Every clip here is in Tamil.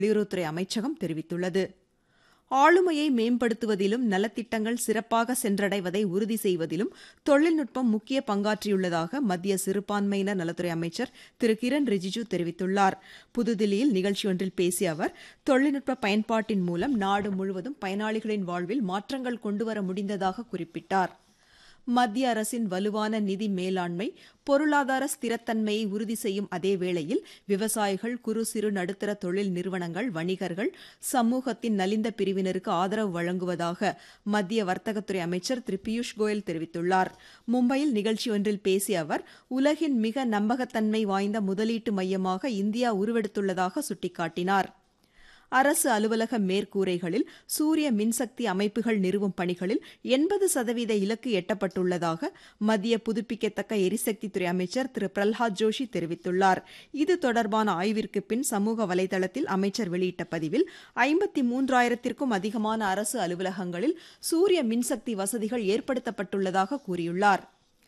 வெளியுறவுத்துறை அமைச்சகம் தெரிவித்துள்ளது ஆளுமையை மேம்படுத்துவதிலும் நலத்திட்டங்கள் சிறப்பாக சென்றடைவதை உறுதி செய்வதிலும் தொழில்நுட்பம் முக்கிய பங்காற்றியுள்ளதாக மத்திய சிறுபான்மையினர் நலத்துறை அமைச்சர் திரு கிரண் ரிஜிஜு தெரிவித்துள்ளார் புதுதில்லியில் நிகழ்ச்சி ஒன்றில் பேசிய அவர் தொழில்நுட்ப பயன்பாட்டின் மூலம் நாடு முழுவதும் பயனாளிகளின் வாழ்வில் மாற்றங்கள் கொண்டுவர முடிந்ததாக குறிப்பிட்டார் மத்திய அரசின் வலுவான நிதி மேலாண்மை பொருளாதார ஸ்திரத்தன்மையை உறுதி செய்யும் அதே வேளையில் விவசாயிகள் குறு சிறு நடுத்தர தொழில் நிறுவனங்கள் வணிகர்கள் சமூகத்தின் நலிந்த பிரிவினருக்கு ஆதரவு வழங்குவதாக மத்திய வர்த்தகத்துறை அமைச்சர் திரு பியூஷ் கோயல் தெரிவித்துள்ளார் மும்பையில் நிகழ்ச்சி ஒன்றில் பேசிய அவர் உலகின் மிக நம்பகத்தன்மை வாய்ந்த முதலீட்டு மையமாக இந்தியா உருவெடுத்துள்ளதாக சுட்டிக்காட்டினார் அரசு அலுவலக மேற்கூரைகளில் சூரிய மின்சக்தி அமைப்புகள் நிறுவும் பணிகளில் எண்பது சதவீத இலக்கு எட்டப்பட்டுள்ளதாக மத்திய புதுப்பிக்கத்தக்க எரிசக்தித்துறை அமைச்சர் திரு பிரல்ஹாத் ஜோஷி தெரிவித்துள்ளார் இது தொடர்பான ஆய்விற்கு பின் சமூக வலைதளத்தில் அமைச்சர் வெளியிட்ட பதிவில் ஐம்பத்தி மூன்றாயிரத்திற்கும் அதிகமான அரசு அலுவலகங்களில் சூரிய மின்சக்தி வசதிகள் ஏற்படுத்தப்பட்டுள்ளதாக கூறியுள்ளார்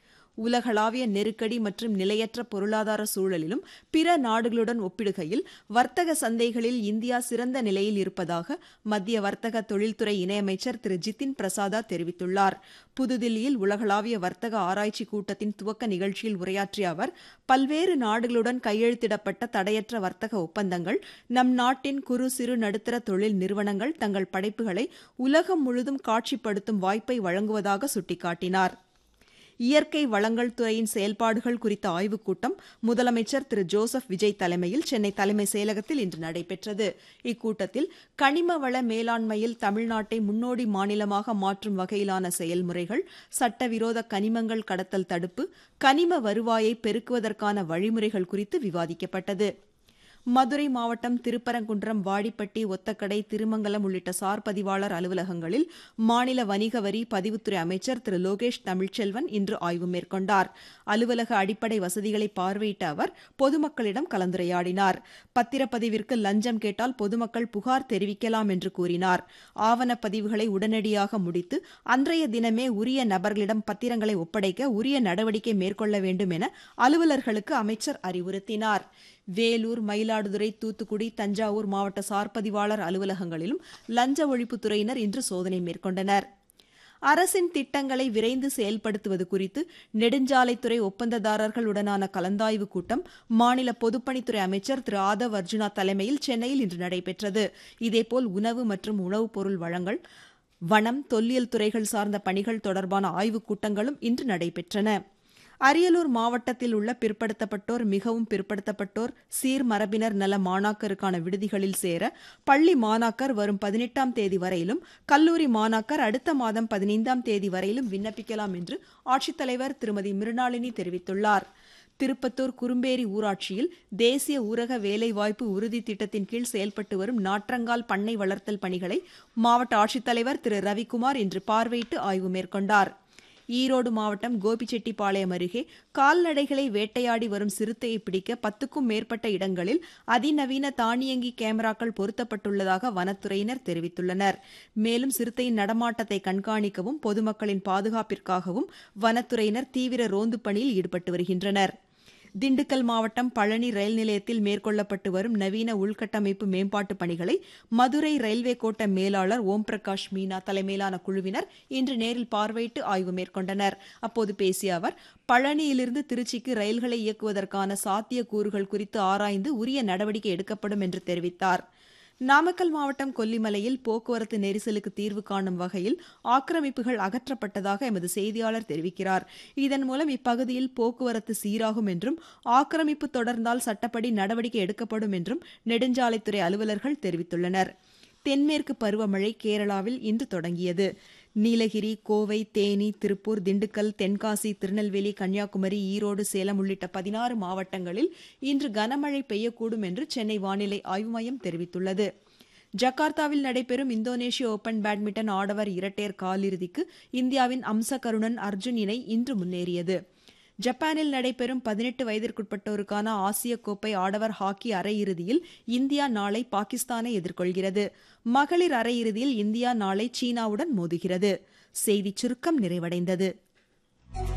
உலகளாவிய நெருக்கடி மற்றும் நிலையற்ற பொருளாதார சூழலிலும் பிற நாடுகளுடன் ஒப்பிடுகையில் வர்த்தக சந்தைகளில் இந்தியா சிறந்த நிலையில் இருப்பதாக மத்திய வர்த்தக தொழில்துறை இணையமைச்சர் திரு ஜிதின் பிரசாதா தெரிவித்துள்ளார் புதுதில்லியில் உலகளாவிய வர்த்தக ஆராய்ச்சி கூட்டத்தின் துவக்க நிகழ்ச்சியில் உரையாற்றிய அவர் பல்வேறு நாடுகளுடன் கையெழுத்திடப்பட்ட தடையற்ற வர்த்தக ஒப்பந்தங்கள் நம் நாட்டின் குறு சிறு நடுத்தர தொழில் நிறுவனங்கள் தங்கள் படைப்புகளை உலகம் முழுதும் காட்சிப்படுத்தும் வாய்ப்பை வழங்குவதாக சுட்டிக்காட்டினார் இயற்கை வளங்கள் துறையின் செயல்பாடுகள் குறித்த ஆய்வுக் கூட்டம் முதலமைச்சர் திரு ஜோசப் விஜய் தலைமையில் சென்னை தலைமை செயலகத்தில் இன்று நடைபெற்றது இக்கூட்டத்தில் கனிம வள மேலாண்மையில் தமிழ்நாட்டை முன்னோடி மாநிலமாக மாற்றும் வகையிலான செயல்முறைகள் சட்டவிரோத கனிமங்கள் கடத்தல் தடுப்பு கனிம வருவாயை பெருக்குவதற்கான வழிமுறைகள் குறித்து விவாதிக்கப்பட்டது மதுரை மாவட்டம் திருப்பரங்குன்றம் வாடிப்பட்டி ஒத்தக்கடை திருமங்கலம் உள்ளிட்ட சார் பதிவாளர் அலுவலகங்களில் மாநில வணிக வரி பதிவுத்துறை அமைச்சர் திரு லோகேஷ் தமிழ்ச்செல்வன் இன்று ஆய்வு மேற்கொண்டார் அலுவலக அடிப்படை வசதிகளை பார்வையிட்ட அவர் பொதுமக்களிடம் கலந்துரையாடினார் பத்திரப்பதிவிற்கு லஞ்சம் கேட்டால் பொதுமக்கள் புகார் தெரிவிக்கலாம் என்று கூறினார் ஆவணப்பதிவுகளை உடனடியாக முடித்து அன்றைய தினமே உரிய நபர்களிடம் பத்திரங்களை ஒப்படைக்க உரிய நடவடிக்கை மேற்கொள்ள வேண்டும் என அலுவலர்களுக்கு அமைச்சர் அறிவுறுத்தினார் வேலூர் மயிலாடுதுறை தூத்துக்குடி தஞ்சாவூர் மாவட்ட சார்பதிவாளர் அலுவலகங்களிலும் லஞ்ச ஒழிப்புத்துறையினர் இன்று சோதனை மேற்கொண்டனர் அரசின் திட்டங்களை விரைந்து செயல்படுத்துவது குறித்து நெடுஞ்சாலைத்துறை ஒப்பந்ததாரர்களுடனான கலந்தாய்வு கூட்டம் மாநில பொதுப்பணித்துறை அமைச்சர் திரு ஆதவ் அர்ஜுனா தலைமையில் சென்னையில் இன்று நடைபெற்றது இதேபோல் உணவு மற்றும் உணவுப் பொருள் வழங்கல் வனம் தொல்லியல் துறைகள் சார்ந்த பணிகள் தொடர்பான ஆய்வுக் கூட்டங்களும் இன்று நடைபெற்றன அரியலூர் மாவட்டத்தில் உள்ள பிற்படுத்தப்பட்டோர் மிகவும் பிற்படுத்தப்பட்டோர் சீர்மரபினர் நல மாணாக்கருக்கான விடுதிகளில் சேர பள்ளி மாணாக்கர் வரும் பதினெட்டாம் தேதி வரையிலும் கல்லூரி மாணாக்கர் அடுத்த மாதம் பதினைந்தாம் தேதி வரையிலும் விண்ணப்பிக்கலாம் என்று ஆட்சித்தலைவர் திருமதி மிருணாளினி தெரிவித்துள்ளார் திருப்பத்தூர் குறும்பேரி ஊராட்சியில் தேசிய ஊரக வேலைவாய்ப்பு உறுதி திட்டத்தின் கீழ் செயல்பட்டு வரும் நாற்றங்கால் பண்ணை வளர்த்தல் பணிகளை மாவட்ட ஆட்சித்தலைவர் திரு ரவிக்குமார் இன்று பார்வையிட்டு ஆய்வு மேற்கொண்டார் ஈரோடு மாவட்டம் கோபிச்செட்டிப்பாளையம் அருகே கால்நடைகளை வேட்டையாடி வரும் சிறுத்தையை பிடிக்க பத்துக்கும் மேற்பட்ட இடங்களில் அதிநவீன தானியங்கி கேமராக்கள் பொருத்தப்பட்டுள்ளதாக வனத்துறையினர் தெரிவித்துள்ளனர் மேலும் சிறுத்தையின் நடமாட்டத்தை கண்காணிக்கவும் பொதுமக்களின் பாதுகாப்பிற்காகவும் வனத்துறையினர் தீவிர ரோந்து பணியில் ஈடுபட்டு வருகின்றனர் திண்டுக்கல் மாவட்டம் பழனி ரயில் நிலையத்தில் மேற்கொள்ளப்பட்டு வரும் நவீன உள்கட்டமைப்பு மேம்பாட்டு பணிகளை மதுரை ரயில்வே கோட்ட மேலாளர் ஓம் பிரகாஷ் மீனா தலைமையிலான குழுவினர் இன்று நேரில் பார்வையிட்டு ஆய்வு மேற்கொண்டனர் அப்போது பேசிய அவர் பழனியிலிருந்து திருச்சிக்கு ரயில்களை இயக்குவதற்கான சாத்தியக்கூறுகள் குறித்து ஆராய்ந்து உரிய நடவடிக்கை எடுக்கப்படும் என்று தெரிவித்தார் நாமக்கல் மாவட்டம் கொல்லிமலையில் போக்குவரத்து நெரிசலுக்கு தீர்வு காணும் வகையில் ஆக்கிரமிப்புகள் அகற்றப்பட்டதாக எமது செய்தியாளர் தெரிவிக்கிறார் இதன் மூலம் இப்பகுதியில் போக்குவரத்து சீராகும் என்றும் ஆக்கிரமிப்பு தொடர்ந்தால் சட்டப்படி நடவடிக்கை எடுக்கப்படும் என்றும் நெடுஞ்சாலைத்துறை அலுவலர்கள் தெரிவித்துள்ளனர் தென்மேற்கு பருவமழை கேரளாவில் இன்று தொடங்கியது நீலகிரி கோவை தேனி திருப்பூர் திண்டுக்கல் தென்காசி திருநெல்வேலி கன்னியாகுமரி ஈரோடு சேலம் உள்ளிட்ட பதினாறு மாவட்டங்களில் இன்று கனமழை பெய்யக்கூடும் என்று சென்னை வானிலை ஆய்வு மையம் தெரிவித்துள்ளது ஜகார்த்தாவில் நடைபெறும் இந்தோனேஷிய ஓபன் பேட்மிண்டன் ஆடவர் இரட்டையர் காலிறுதிக்கு இந்தியாவின் அம்சகருணன் அர்ஜுன் இணை இன்று முன்னேறியது ஜப்பானில் நடைபெறும் பதினெட்டு வயதிற்குட்பட்டோருக்கான ஆசிய கோப்பை ஆடவர் ஹாக்கி அரையிறுதியில் இந்தியா நாளை பாகிஸ்தானை எதிர்கொள்கிறது மகளிர் அரையிறுதியில் இந்தியா நாளை சீனாவுடன் மோதுகிறது செய்திச் சுருக்கம் நிறைவடைந்தது